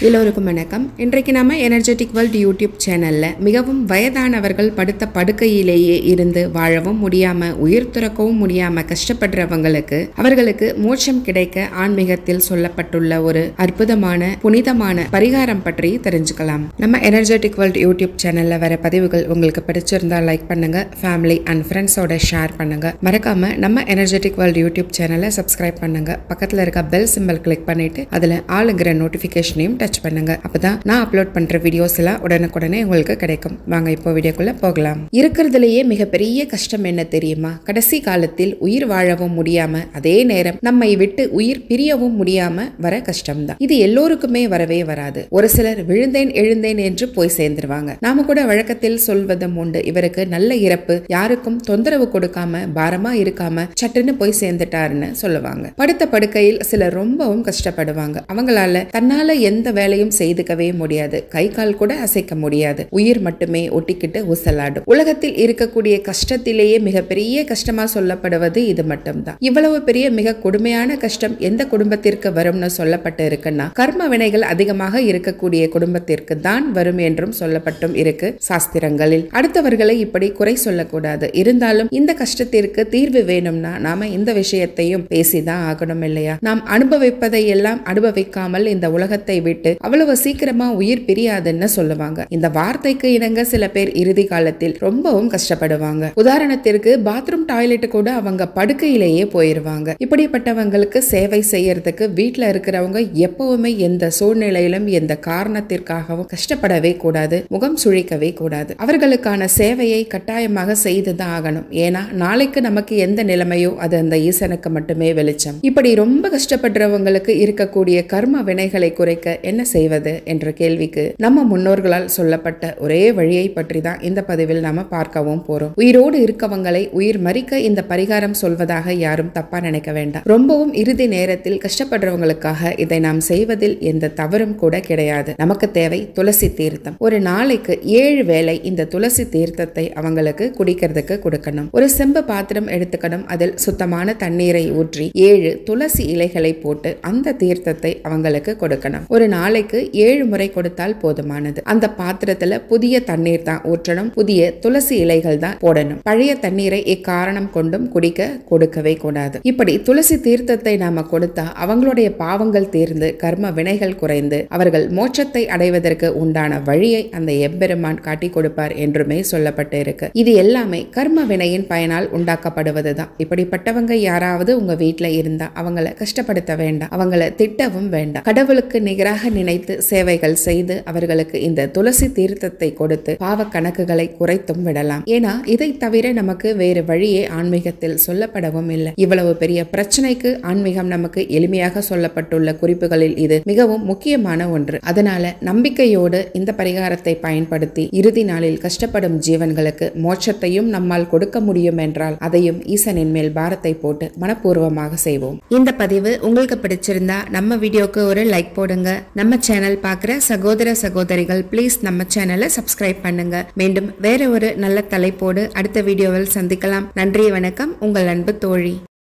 எல்லோருக்கும் வணக்கம் இன்றைக்கு நாம எனர்ஜெட்டிக் வேர்ல்ட் யூடியூப் சேனல்ல மிகவும் வயதானவர்கள் படுத்த படுக்கையிலேயே இருந்து வாழவும் முடியாம உயிர் துறக்கவும் முடியாம கஷ்டப்படுறவங்களுக்கு அவர்களுக்கு மோட்சம் கிடைக்க ஆன்மீகத்தில் சொல்லப்பட்டுள்ள ஒரு அற்புதமான புனிதமான பரிகாரம் பற்றி தெரிஞ்சுக்கலாம் நம்ம எனர்ஜெட்டிக் வேர்ல்ட் யூடியூப் சேனல்ல வர பதிவுகள் உங்களுக்கு பிடிச்சிருந்தா லைக் பண்ணுங்க ஃபேமிலி அண்ட் ஃப்ரெண்ட்ஸோட ஷேர் பண்ணுங்க மறக்காம நம்ம எனர்ஜெட்டிக் வேர்ல்ட் யூடியூப் சேனலை சப்ஸ்கிரைப் பண்ணுங்க பக்கத்துல இருக்க பெல் சிம்பல் கிளிக் பண்ணிட்டு அதுல ஆளுங்கிற நோட்டிபிகேஷனையும் டச் பண்ணுங்க அப்பதான் நான் அப்லோட் பண்ற வீடியோஸ் எல்லாம் உடனுக்குடனே உங்களுக்கு கிடைக்கும் வாங்க இப்போ வீடியோக்குள்ள போகலாம் இருக்கிறதுலயே மிகப்பெரிய கஷ்டம் என்ன தெரியுமா கடைசி காலத்தில் உயிர் வாழவும் முடியாம அதே நேரம் நம்மை விட்டு உயிர் பிரியவும் முடியாம வர கஷ்டம்தான் இது எல்லோருக்குமே வரவே வராது ஒரு சிலர் விழுந்தேன் எழுந்தேன் என்று போய் சேர்ந்துருவாங்க நாம கூட வழக்கத்தில் சொல்வதும் உண்டு இவருக்கு நல்ல இறப்பு யாருக்கும் தொந்தரவு கொடுக்காம பாரமா இருக்காம சட்டுன்னு போய் சேர்ந்துட்டாருன்னு சொல்லுவாங்க படுத்த படுக்கையில் சிலர் ரொம்பவும் கஷ்டப்படுவாங்க அவங்களால தன்னால எந்த வேலையும் செய்துக்கவே முடியாது கை கால் கூட அசைக்க முடியாது உயிர் மட்டுமே ஒட்டிக்கிட்டு ஊசலாடும் உலகத்தில் இருக்கக்கூடிய கஷ்டத்திலேயே மிகப்பெரிய கஷ்டமா சொல்லப்படுவது இது மட்டும்தான் இவ்வளவு பெரிய மிக கொடுமையான கஷ்டம் எந்த குடும்பத்திற்கு வரும்னு சொல்லப்பட்டு இருக்குன்னா கர்ம வினைகள் அதிகமாக இருக்கக்கூடிய குடும்பத்திற்கு தான் வரும் என்றும் சொல்லப்பட்டும் இருக்கு சாஸ்திரங்களில் அடுத்தவர்களை இப்படி குறை சொல்லக்கூடாது இருந்தாலும் இந்த கஷ்டத்திற்கு தீர்வு வேணும்னா நாம இந்த விஷயத்தையும் பேசிதான் ஆகணும் இல்லையா நாம் அனுபவிப்பதை எல்லாம் அனுபவிக்காமல் இந்த உலகத்தை விட்டு அவ்வளவு சீக்கிரமா உயிர் பிரியாதுன்னு சொல்லுவாங்க இந்த வார்த்தைக்கு இணங்க சில பேர் இறுதி காலத்தில் ரொம்பவும் கஷ்டப்படுவாங்க உதாரணத்திற்கு பாத்ரூம் டாய்லெட் கூட அவங்க படுக்கையிலேயே போயிருவாங்க இப்படிப்பட்டவங்களுக்கு சேவை செய்யறதுக்கு வீட்டுல இருக்கிறவங்க எப்பவுமே எந்த சூழ்நிலையிலும் எந்த காரணத்திற்காகவும் கஷ்டப்படவே கூடாது முகம் சுழிக்கவே கூடாது அவர்களுக்கான சேவையை கட்டாயமாக செய்துதான் ஆகணும் ஏன்னா நாளைக்கு நமக்கு எந்த நிலைமையோ அது அந்த ஈசனுக்கு மட்டுமே வெளிச்சம் இப்படி ரொம்ப கஷ்டப்படுறவங்களுக்கு இருக்கக்கூடிய கர்ம வினைகளை குறைக்க என்ன செய்வது என்ற கேள்விக்கு நம்ம முன்னோர்களால் சொல்லப்பட்ட ஒரே வழியை பற்றி தான் இந்த பதிவில் நாம பார்க்கவும் போறோம் உயிரோடு இருக்கவங்களை உயிர் மறிக்க இந்த பரிகாரம் சொல்வதாக யாரும் தப்பா நினைக்க வேண்டாம் ரொம்பவும் இறுதி நேரத்தில் கஷ்டப்படுறவங்களுக்காக இதை நாம் செய்வதில் எந்த தவறும் கூட கிடையாது நமக்கு தேவை துளசி தீர்த்தம் ஒரு நாளைக்கு ஏழு வேளை இந்த துளசி தீர்த்தத்தை அவங்களுக்கு குடிக்கிறதுக்கு கொடுக்கணும் ஒரு செம்பு பாத்திரம் எடுத்துக்கணும் அதில் சுத்தமான தண்ணீரை ஊற்றி ஏழு துளசி இலைகளை போட்டு அந்த தீர்த்தத்தை அவங்களுக்கு கொடுக்கணும் ஒரு நாளைக்கு ஏழு முறை கொடுத்தால் போதுமானது அந்த பாத்திரத்துல புதிய தண்ணீர் தான் ஊற்றணும் புதிய துளசி இலைகள் தான் போடணும் பழைய தண்ணீரை இக்காரணம் கொண்டும் குடிக்க கொடுக்கவே கூடாது இப்படி துளசி தீர்த்தத்தை நாம கொடுத்தா அவங்களுடைய பாவங்கள் தீர்ந்து கர்ம வினைகள் குறைந்து அவர்கள் மோட்சத்தை அடைவதற்கு உண்டான வழியை அந்த எம்பெருமான் காட்டி கொடுப்பார் என்றுமே சொல்லப்பட்டு இருக்கு இது எல்லாமே கர்ம வினையின் பயனால் உண்டாக்கப்படுவதுதான் இப்படிப்பட்டவங்க யாராவது உங்க வீட்டுல இருந்தா அவங்கள கஷ்டப்படுத்த வேண்டாம் அவங்கள திட்டவும் வேண்டாம் கடவுளுக்கு நிகராக நினைத்து சேவைகள் செய்து அவர்களுக்கு இந்த துளசி தீர்த்தத்தை கொடுத்து பாவ கணக்குகளை குறைத்தும் விடலாம் ஏன்னா இதை தவிர நமக்கு வேறு வழியே ஆன்மீகத்தில் சொல்லப்படவும் இல்லை இவ்வளவு பெரிய பிரச்சனைக்கு ஆன்மீகம் நமக்கு எளிமையாக சொல்லப்பட்டுள்ள குறிப்புகளில் இது மிகவும் முக்கியமான ஒன்று அதனால நம்பிக்கையோடு இந்த பரிகாரத்தை பயன்படுத்தி இறுதி நாளில் கஷ்டப்படும் ஜீவன்களுக்கு மோட்சத்தையும் நம்மால் கொடுக்க முடியும் என்றால் அதையும் ஈசனின் மேல் பாரத்தை போட்டு மனப்பூர்வமாக செய்வோம் இந்த பதிவு உங்களுக்கு பிடிச்சிருந்தா நம்ம வீடியோக்கு ஒரு லைக் போடுங்க நம்ம சேனல் பார்க்குற சகோதர சகோதரிகள் ப்ளீஸ் நம்ம சேனலை சப்ஸ்கிரைப் பண்ணுங்க மீண்டும் வேற ஒரு நல்ல தலைப்போடு அடுத்த வீடியோவில் சந்திக்கலாம் நன்றி வணக்கம் உங்கள் அன்பு தோழி